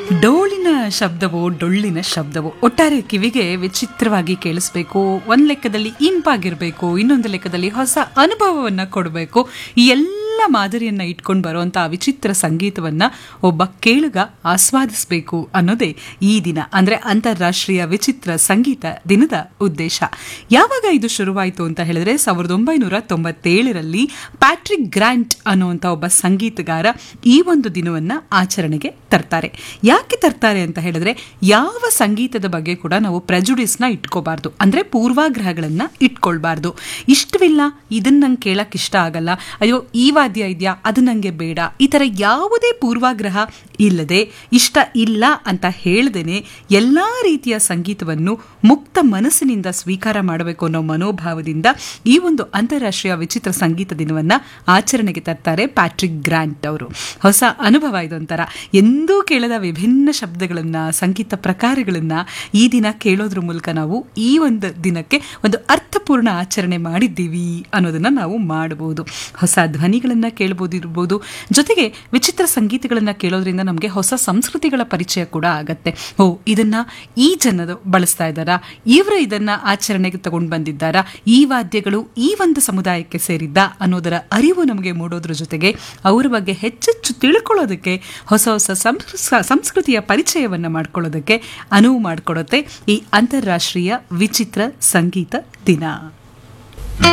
ಡೋಳಿನ ಶಬ್ದವೋ ಡೊಳ್ಳಿನ ಶಬ್ದವೋ ಒಟ್ಟಾರೆ ಕಿವಿಗೆ ವಿಚಿತ್ರವಾಗಿ ಕೇಳಿಸ್ಬೇಕು ಒಂದ್ ಲೆಕ್ಕದಲ್ಲಿ ಇಂಪಾಗಿರ್ಬೇಕು ಇನ್ನೊಂದು ಲೆಕ್ಕದಲ್ಲಿ ಹೊಸ ಅನುಭವವನ್ನ ಕೊಡಬೇಕು ಈ ಎಲ್ಲ ಮಾದರಿಯನ್ನ ಇಟ್ಕೊಂಡು ಬರುವಂತ ವಿಚಿತ್ರ ಸಂಗೀತವನ್ನ ಒಬ್ಬ ಕೇಳುಗ ಆಸ್ವಾದಿಸಬೇಕು ಅನ್ನೋದೇ ಈ ದಿನ ಅಂದ್ರೆ ಅಂತಾರಾಷ್ಟ್ರೀಯ ವಿಚಿತ್ರ ಸಂಗೀತ ದಿನದ ಉದ್ದೇಶ ಯಾವಾಗ ಇದು ಶುರುವಾಯಿತು ಅಂತ ಹೇಳಿದ್ರೆ ಸಾವಿರದ ಒಂಬೈನೂರ ತೊಂಬತ್ತೇಳರಲ್ಲಿ ಪ್ಯಾಟ್ರಿಕ್ ಗ್ರಾಂಟ್ ಅನ್ನುವಂಥ ಒಬ್ಬ ಸಂಗೀತಗಾರ ಈ ಒಂದು ದಿನವನ್ನ ಆಚರಣೆಗೆ ತರ್ತಾರೆ ಯಾಕೆ ತರ್ತಾರೆ ಅಂತ ಹೇಳಿದ್ರೆ ಯಾವ ಸಂಗೀತದ ಬಗ್ಗೆ ಕೂಡ ನಾವು ಪ್ರೆಜುಡಿಸ್ನ ಇಟ್ಕೋಬಾರ್ದು ಅಂದ್ರೆ ಪೂರ್ವಾಗ್ರಹಗಳನ್ನ ಇಟ್ಕೊಳ್ಬಾರ್ದು ಇಷ್ಟವಿಲ್ಲ ಇದನ್ನ ನಂಗೆ ಕೇಳಕ್ ಇಷ್ಟ ಆಗಲ್ಲ ಅಯ್ಯೋ ಈ ವಾದ್ಯ ಇದೆಯಾ ಅದು ನಂಗೆ ಬೇಡ ಈ ತರ ಯಾವುದೇ ಪೂರ್ವಾಗ್ರಹ ಇಲ್ಲದೆ ಇಷ್ಟ ಇಲ್ಲ ಅಂತ ಹೇಳ್ದೇನೆ ಎಲ್ಲಾ ರೀತಿಯ ಸಂಗೀತವನ್ನು ಮುಕ್ತ ಮನಸ್ಸಿನಿಂದ ಸ್ವೀಕಾರ ಮಾಡಬೇಕು ಅನ್ನೋ ಮನೋಭಾವದಿಂದ ಈ ಒಂದು ಅಂತಾರಾಷ್ಟ್ರೀಯ ವಿಚಿತ್ರ ಸಂಗೀತ ದಿನವನ್ನ ಆಚರಣೆಗೆ ತರ್ತಾರೆ ಪ್ಯಾಟ್ರಿಕ್ ಗ್ರಾಂಟ್ ಅವರು ಹೊಸ ಅನುಭವ ಇದೊಂಥರ ಎಂದೂ ಕೇಳದ ವಿಭಿನ್ನ ಶಬ್ದಗಳನ್ನ ಸಂಗೀತ ಪ್ರಕಾರಗಳನ್ನ ಈ ದಿನ ಕೇಳೋದ್ರ ಮೂಲಕ ನಾವು ಈ ಒಂದು ದಿನಕ್ಕೆ ಒಂದು ಅರ್ಥಪೂರ್ಣ ಆಚರಣೆ ಮಾಡಿದ್ದೀವಿ ಅನ್ನೋದನ್ನ ನಾವು ಮಾಡಬಹುದು ಹೊಸ ಧ್ವನಿಗಳನ್ನ ಕೇಳಬಹುದು ಇರ್ಬೋದು ಜೊತೆಗೆ ವಿಚಿತ್ರ ಸಂಗೀತಗಳನ್ನ ಕೇಳೋದ್ರಿಂದ ನಮಗೆ ಹೊಸ ಸಂಸ್ಕೃತಿಗಳ ಪರಿಚಯ ಕೂಡ ಆಗತ್ತೆ ಓ ಇದನ್ನ ಈ ಜನರು ಬಳಸ್ತಾ ಇದ್ದಾರಾ ಇವರು ಇದನ್ನ ಆಚರಣೆಗೆ ತಗೊಂಡು ಬಂದಿದ್ದಾರಾ ಈ ವಾದ್ಯಗಳು ಈ ಒಂದು ಸಮುದಾಯಕ್ಕೆ ಸೇರಿದ್ದ ಅನ್ನೋದರ ಅರಿವು ನಮಗೆ ಮೂಡೋದ್ರ ಜೊತೆಗೆ ಅವರ ಬಗ್ಗೆ ಹೆಚ್ಚೆಚ್ಚು ತಿಳ್ಕೊಳ್ಳೋದಕ್ಕೆ ಹೊಸ ಹೊಸ ಸಂಸ್ಕೃ- ಸಂಸ್ಕೃತಿಯ ಪರಿಚಯವನ್ನ ಮಾಡ್ಕೊಳ್ಳೋದಕ್ಕೆ ಅನುವು ಮಾಡಿಕೊಡುತ್ತೆ ಈ ಅಂತಾರಾಷ್ಟ್ರೀಯ ವಿಚಿತ್ರ ಸಂಗೀತ ದಿನ